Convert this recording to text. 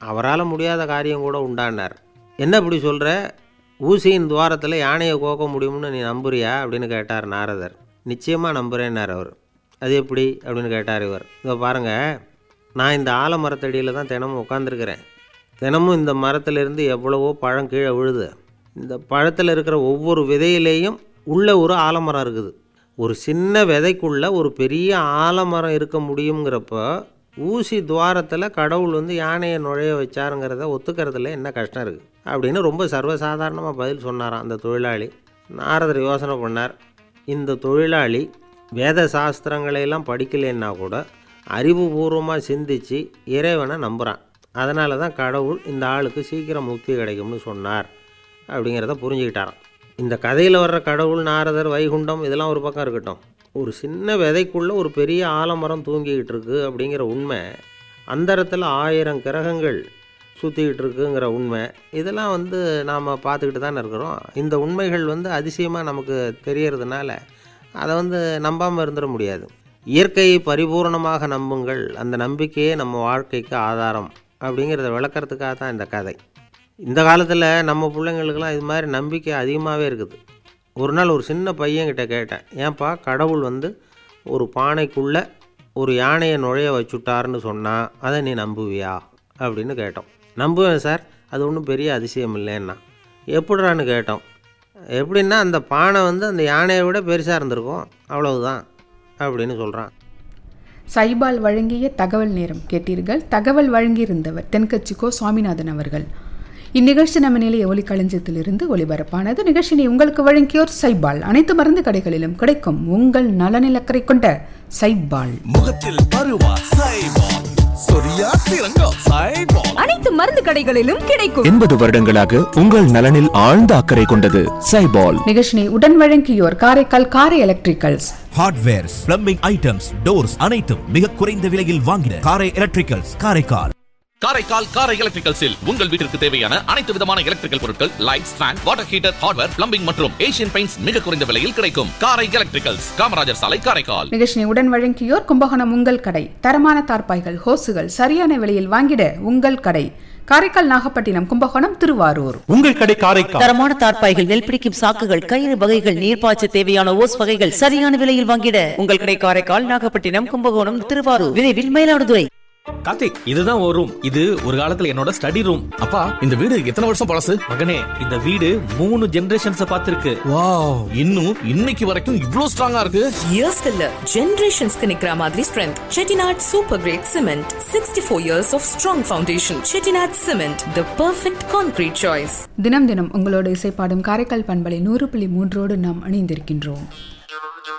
அவரால் முடியாத காரியம் கூட உண்டானார் என்ன இப்படி சொல்கிற ஊசியின் துவாரத்தில் யானையை கோக்க முடியும்னு நீ நம்புறியா அப்படின்னு கேட்டார் நாரதர் நிச்சயமாக நம்புகிறேன்னார் அவர் அது எப்படி அப்படின்னு கேட்டார் இவர் இதோ பாருங்கள் நான் இந்த ஆலமரத்தடியில் தான் தினமும் உட்காந்துருக்கிறேன் தினமும் இந்த மரத்திலிருந்து எவ்வளவோ பழம் கீழே விழுது இந்த பழத்தில் இருக்கிற ஒவ்வொரு விதையிலேயும் உள்ள ஒரு ஆலமரம் இருக்குது ஒரு சின்ன விதைக்குள்ள ஒரு பெரிய ஆலமரம் இருக்க முடியுங்கிறப்ப ஊசி துவாரத்தில் கடவுள் வந்து யானையை நுழைய வச்சாருங்கிறத ஒத்துக்கிறதுல என்ன கஷ்டம் இருக்குது அப்படின்னு ரொம்ப சர்வசாதாரணமாக பதில் சொன்னாராம் அந்த தொழிலாளி நாரதர் யோசனை பண்ணார் இந்த தொழிலாளி வேத சாஸ்திரங்களையெல்லாம் படிக்கலைன்னா கூட அறிவுபூர்வமாக சிந்திச்சு இறைவனை நம்புகிறான் அதனால தான் கடவுள் இந்த ஆளுக்கு சீக்கிரம் முக்தி கிடைக்கும்னு சொன்னார் அப்படிங்கிறத புரிஞ்சுக்கிட்டாராம் இந்த கதையில் வர்ற கடவுள் நாரதர் வைகுண்டம் இதெல்லாம் ஒரு பக்கம் இருக்கட்டும் ஒரு சின்ன விதைக்குள்ளே ஒரு பெரிய ஆலமரம் தூங்கிக்கிட்டு இருக்கு அப்படிங்கிற உண்மை அந்தரத்தில் ஆயிரம் கிரகங்கள் சுற்றிக்கிட்டு இருக்குங்கிற உண்மை இதெல்லாம் வந்து நாம் பார்த்துக்கிட்டு தானே இருக்கிறோம் இந்த உண்மைகள் வந்து அதிசயமாக நமக்கு தெரியறதுனால அதை வந்து நம்பாமல் இருந்துட முடியாது இயற்கையை பரிபூரணமாக நம்புங்கள் அந்த நம்பிக்கையே நம்ம வாழ்க்கைக்கு ஆதாரம் அப்படிங்கிறத விளக்கறதுக்காக தான் இந்த கதை இந்த காலத்தில் நம்ம பிள்ளைங்களுக்கெல்லாம் இது மாதிரி நம்பிக்கை அதிகமாகவே இருக்குது ஒரு நாள் ஒரு சின்ன பையன்கிட்ட கேட்டேன் ஏன்பா கடவுள் வந்து ஒரு பானைக்குள்ளே ஒரு யானையை நுழைய வச்சுட்டாருன்னு சொன்னால் அதை நீ நம்புவியா அப்படின்னு கேட்டோம் நம்புவேன் சார் அது ஒன்றும் பெரிய அதிசயம் இல்லைன்னா எப்படிறான்னு கேட்டோம் எப்படின்னா அந்த பானை வந்து அந்த யானையை விட பெருசாக இருந்திருக்கும் அவ்வளவுதான் அப்படின்னு சொல்கிறான் சைபால் வழங்கிய தகவல் நேரம் கேட்டீர்கள் தகவல் வழங்கியிருந்தவர் தென்கட்சிக்கோ சுவாமிநாதன் அவர்கள் இந்நிகழ்ச்சி நம்ம நிலைய ஒலிக்களஞ்சியத்திலிருந்து ஒலிபரப்பானது நிகழ்ச்சியை உங்களுக்கு வழங்கியோர் சைபால் அனைத்து மருந்து கடைகளிலும் கிடைக்கும் உங்கள் நலனிலக்கரை கொண்ட சைபால் முகத்தில் பருவா சைபால் சொரியா சிறங்கம் சைபால் அனைத்து மருந்து கடைகளிலும் கிடைக்கும் எண்பது வருடங்களாக உங்கள் நலனில் ஆழ்ந்த அக்கறை கொண்டது சைபால் நிகழ்ச்சியை உடன் வழங்கியோர் Karaikal Karai electricals hardwares plumbing items doors அனைத்தும் மிக குறைந்த விலையில் வாங்கின காரை எலக்ட்ரிக்கல்ஸ் காரைக்கால் காரைக்கால் காரை எலக்ட்ரிக்கல்ஸில் உங்கள் வீட்டிற்கு தேவையான அனைத்து விதமான எலக்ட்ரிக்கல் பொருட்கள் lights fan water heater hardware plumbing மற்றும் ஏசியன் பெயிண்ட்ஸ் மிக குறைந்த விலையில் கிடைக்கும் காரை எலக்ட்ரிக்கல்ஸ் காமராஜர் சாலை காரைக்கால் நிகழ்ச்சியை உடன் வழங்கியோர் கும்பகோணம் உங்கள் கடை தரமான தார்பாய்கள் ஹோசுகள் சரியான விலையில் வாங்கிட உங்கள் கடை காரைக்கால் நாகப்பட்டினம் கும்பகோணம் திருவாரூர் உங்கள் கடை காரைக்கால் தரமான தார்ப்பாய்கள் நெல் பிடிக்கும் சாக்குகள் கயிறு வகைகள் நீர்ப்பாய்ச்ச தேவையான ஓஸ் வகைகள் சரியான விலையில் வாங்கிட உங்கள் கடை காரைக்கால் நாகப்பட்டினம் கும்பகோணம் திருவாரூர் விரைவில் மயிலாடுதுறை கார்த்திக் இதுதான் ஒரு ரூம் இது ஒரு காலத்துல என்னோட ஸ்டடி ரூம் அப்பா இந்த வீடு எத்தனை வருஷம் பழசு மகனே இந்த வீடு மூணு ஜெனரேஷன்ஸ் பார்த்திருக்கு வாவ் இன்னும் இன்னைக்கு வரைக்கும் இவ்ளோ ஸ்ட்ராங்கா இருக்கு இயர்ஸ் இல்ல ஜெனரேஷன்ஸ்க்கு நிக்கிற மாதிரி strength Chettinad super great cement sixty four years of strong foundation Chettinad cement the perfect concrete choice தினம் தினம் உங்களோட இசைப்பாடும் காரைக்கால் பண்பலை நூறு புள்ளி மூன்றோடு நாம் இணைந்திருக்கின்றோம்